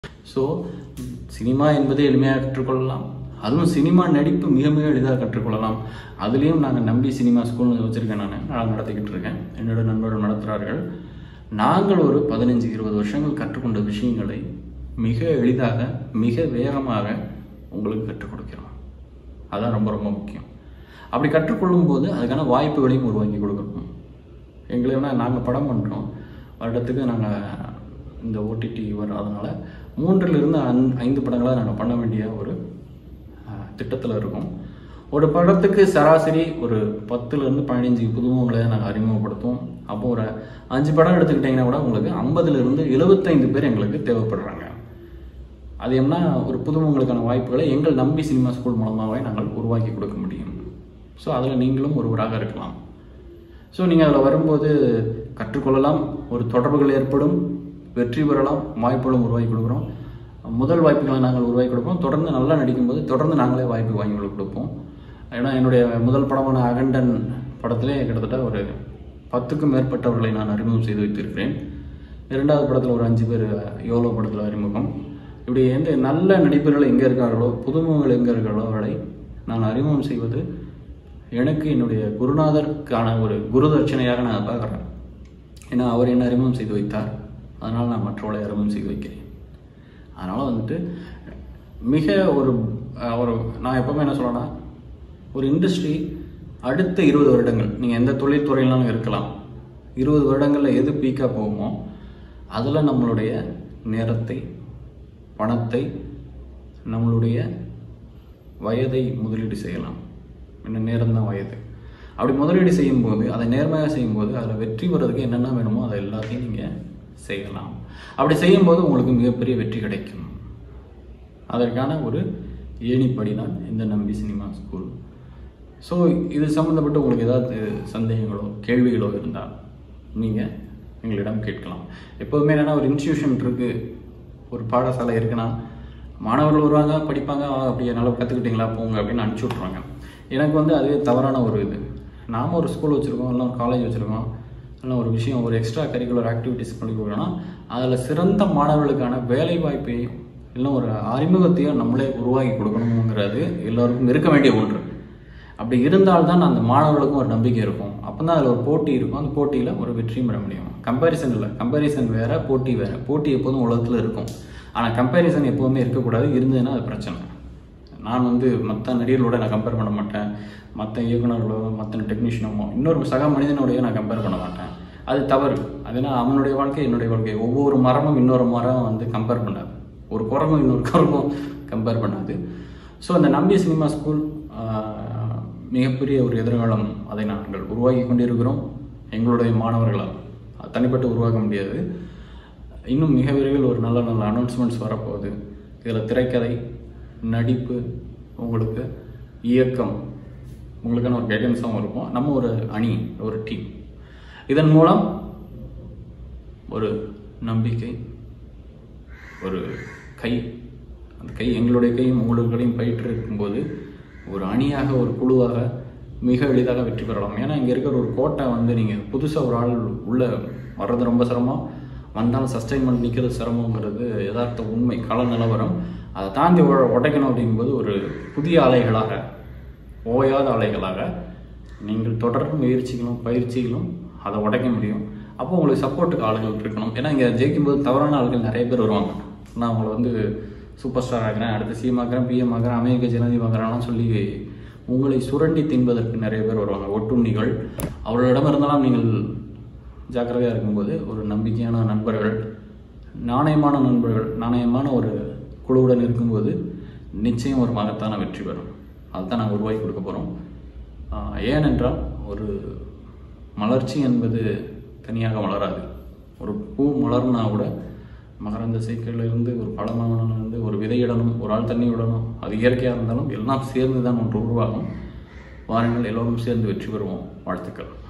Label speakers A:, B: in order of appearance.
A: so cinema என்பதை எளிமையாக கற்றுக்கொள்ளலாம் அதுவும் சினிமா நடிப்பு மிக மிக எளிதாக கற்றுக்கொள்ளலாம் அதுலேயும் நாங்கள் நம்பி சினிமா ஸ்கூல்னு வச்சுருக்கேன் நான் நான் நடத்திக்கிட்டு இருக்கேன் என்னோட நண்பர்கள் நடத்துகிறார்கள் நாங்கள் ஒரு பதினஞ்சு இருபது வருஷங்கள் கற்றுக்கொண்ட விஷயங்களை மிக எளிதாக மிக வேகமாக உங்களுக்கு கற்றுக் கொடுக்கிறோம் அதான் ரொம்ப ரொம்ப முக்கியம் அப்படி கற்றுக்கொள்ளும் போது அதுக்கான வாய்ப்புகளையும் உருவாக்கி கொடுக்கணும் எங்களை நாங்கள் படம் பண்ணுறோம் வருடத்துக்கு நாங்கள் இந்த ஓடிடி வர்றதுனால மூன்றிலிருந்து அந் ஐந்து படங்களாக நாங்கள் பண்ண வேண்டிய ஒரு திட்டத்தில் இருக்கோம் ஒரு படத்துக்கு சராசரி ஒரு பத்துலேருந்து பதினஞ்சு புதுமுகங்களை நாங்கள் அறிமுகப்படுத்துவோம் அப்போ ஒரு அஞ்சு படம் எடுத்துக்கிட்டிங்கன்னா கூட உங்களுக்கு ஐம்பதுலேருந்து எழுபத்தைந்து பேர் எங்களுக்கு தேவைப்படுறாங்க அது என்ன ஒரு புதுமுகங்களுக்கான வாய்ப்புகளை எங்கள் நம்பி சினிமா ஸ்கூல் மூலமாகவே நாங்கள் உருவாக்கி கொடுக்க முடியும் ஸோ அதில் நீங்களும் ஒருவராக இருக்கலாம் ஸோ நீங்கள் அதில் வரும்போது கற்றுக்கொள்ளலாம் ஒரு தொடர்புகள் ஏற்படும் வெற்றி பெறலாம் வாய்ப்புகளும் உருவாக்கி கொடுக்குறோம் முதல் வாய்ப்புகளை நாங்கள் உருவாக்கி கொடுப்போம் தொடர்ந்து நல்லா நடிக்கும்போது தொடர்ந்து நாங்களே வாய்ப்பு வாங்கி கொடுப்போம் ஏன்னா என்னுடைய முதல் படமான அகண்டன் படத்திலே கிட்டத்தட்ட ஒரு பத்துக்கும் மேற்பட்டவர்களை நான் அறிமுகம் செய்து வைத்திருக்கிறேன் இரண்டாவது படத்தில் ஒரு அஞ்சு பேர் யோலோ படத்தில் அறிமுகம் இப்படி எந்த நல்ல நடிப்பர்கள் எங்கே இருக்கார்களோ புதுமுகங்கள் எங்கே இருக்கார்களோ அவர்களை நான் அறிமுகம் செய்வது எனக்கு என்னுடைய குருநாதருக்கான ஒரு குரு தட்சணையாக நான் பார்க்குறேன் ஏன்னா அவர் என்ன அறிமுகம் செய்து வைத்தார் அதனால் நான் மற்றவர்களை அறிமுகம் செய்து வைக்கிறேன் அதனால் வந்துட்டு மிக ஒரு ஒரு நான் எப்போவுமே என்ன சொல்லணும்னா ஒரு இண்டஸ்ட்ரி அடுத்த இருபது வருடங்கள் நீங்கள் எந்த தொழில்துறையினாலும் இருக்கலாம் இருபது வருடங்களில் எது பீக்காக போகுமோ அதில் நம்மளுடைய நேரத்தை பணத்தை நம்மளுடைய வயதை முதலீடு செய்யலாம் என்ன நேரம் தான் வயது அப்படி முதலீடு செய்யும்போது அதை நேர்மையாக செய்யும்போது அதில் வெற்றி பெறதுக்கு என்னென்ன வேணுமோ அதை எல்லாத்தையும் நீங்கள் செய்யலாம் அப்படி செய்யும்போது உங்களுக்கு மிகப்பெரிய வெற்றி கிடைக்கும் அதற்கான ஒரு ஏணிப்படி தான் இந்த நம்பி சினிமா ஸ்கூல் ஸோ இது சம்மந்தப்பட்டு உங்களுக்கு ஏதாவது சந்தேகங்களோ கேள்விகளோ இருந்தால் நீங்கள் எங்களிடம் கேட்கலாம் எப்போதுமே என்னென்னா ஒரு இன்ஸ்டியூஷன் இருக்குது ஒரு பாடசாலை இருக்குன்னா மாணவர்கள் வருவாங்க படிப்பாங்க அப்படி நல்லா கற்றுக்கிட்டீங்களா போங்க அப்படின்னு அனுப்பிச்சி விட்ருவாங்க எனக்கு வந்து அதுவே தவறான ஒரு இது நாம் ஒரு ஸ்கூல் வச்சுருக்கோம் இல்லை ஒரு காலேஜ் வச்சுருக்கோம் இல்லை ஒரு விஷயம் ஒரு எக்ஸ்ட்ரா கரிக்குலர் ஆக்டிவிட்டிஸ் பண்ணி கொடுக்குறோன்னா அதில் சிறந்த மாணவர்களுக்கான வேலை வாய்ப்பையும் இல்லை ஒரு அறிமுகத்தையும் நம்மளே உருவாக்கி கொடுக்கணுங்கிறது எல்லோருக்கும் இருக்க வேண்டிய ஒன்று அப்படி இருந்தால்தான் அந்த மாணவர்களுக்கும் ஒரு நம்பிக்கை இருக்கும் அப்போ தான் அதில் ஒரு போட்டி இருக்கும் அந்த போட்டியில் ஒரு வெற்றியும் பெற முடியும் கம்பேரிசன் இல்லை கம்பேரிசன் வேறு போட்டி வேறு போட்டி எப்போதும் உலகத்தில் இருக்கும் ஆனால் கம்பேரிசன் எப்போதுமே இருக்கக்கூடாது இருந்ததுன்னா அது பிரச்சனை நான் வந்து மற்ற நடிகர்களோட நான் கம்பேர் பண்ண மாட்டேன் மற்ற இயக்குநர்களோ மற்ற டெக்னீஷியனோ இன்னொரு சக மனிதனோடைய நான் கம்பேர் பண்ண மாட்டேன் அது தவறு அதுனா அவனுடைய வாழ்க்கை என்னுடைய வாழ்க்கை ஒவ்வொரு மரமும் இன்னொரு மரம் வந்து கம்பேர் பண்ணாது ஒரு குரங்கும் இன்னொரு குரங்கும் கம்பேர் பண்ணாது ஸோ அந்த நம்பி சினிமா ஸ்கூல் மிகப்பெரிய ஒரு எதிர்காலம் அதை நாங்கள் உருவாக்கி கொண்டிருக்கிறோம் எங்களுடைய மாணவர்களால் தனிப்பட்டு உருவாக்க முடியாது இன்னும் மிக விரைவில் ஒரு நல்ல நல்ல அனௌன்ஸ்மெண்ட்ஸ் வரப்போகுது இதில் திரைக்கதை நடிப்பு உங்களுக்கு இயக்கம் உங்களுக்கான ஒரு கைடன்ஸாகவும் இருக்கும் நம்ம ஒரு அணி ஒரு டீம் இதன் மூலம் ஒரு நம்பிக்கை ஒரு கை அந்த கை எங்களுடைய கையும் உங்களுடைய கையும் பயிற்று இருக்கும்போது ஒரு அணியாக ஒரு குழுவாக மிக எளிதாக வெற்றி பெறலாம் ஏன்னா இங்கே இருக்கிற ஒரு கோட்டை வந்து நீங்கள் புதுசாக ஒரு ஆள் உள்ளே வர்றது ரொம்ப சிரமம் வந்தாலும் சஸ்டைன் பண்ணி நிற்கிறது சிரமங்கிறது யதார்த்த உண்மை கள நிலவரம் அதை தாண்டி உடைக்கணும் அப்படிங்கும்போது ஒரு புதிய அலைகளாக ஓயாத அலைகளாக நீங்கள் தொடர்ந்து முயற்சிகளும் பயிற்சிகளும் அதை உடைக்க முடியும் அப்போ உங்களுக்கு சப்போர்ட்டுக்கு ஆளுகள் இருக்கணும் ஏன்னா இங்கே ஜெயிக்கும்போது தவறான ஆளுகள் நிறைய பேர் வருவாங்க நான் அவங்கள வந்து சூப்பர் ஸ்டார் ஆகிறேன் அடுத்து சிஎம் ஆகிறேன் பிஎம் ஆகிறேன் அமெரிக்க ஜனாதிபதி ஆகிறான்னு சொல்லி உங்களை சுரண்டி தின்பதற்கு நிறைய பேர் வருவாங்க ஒட்டுண்ணிகள் அவர்களிடம் இருந்தாலும் நீங்கள் ஜாக்கிரதையாக இருக்கும்போது ஒரு நம்பிக்கையான நண்பர்கள் நாணயமான நண்பர்கள் நாணயமான ஒரு குழுவுடன் இருக்கும்போது நிச்சயம் ஒரு மகத்தான வெற்றி பெறும் அதுதான் நாங்கள் உருவாக்கி கொடுக்க போகிறோம் ஏனென்றால் ஒரு மலர்ச்சி என்பது தனியாக மலராது ஒரு பூ மலர்னா கூட மகரந்த சேர்க்கையிலிருந்து ஒரு பழமானது ஒரு விதையிடணும் ஒரு ஆள் தண்ணி விடணும் அது இயற்கையாக இருந்தாலும் எல்லாம் சேர்ந்து தான் ஒன்று உருவாகும் வாருங்கள் எல்லோரும் சேர்ந்து வெற்றி பெறுவோம் வாழ்த்துக்கள்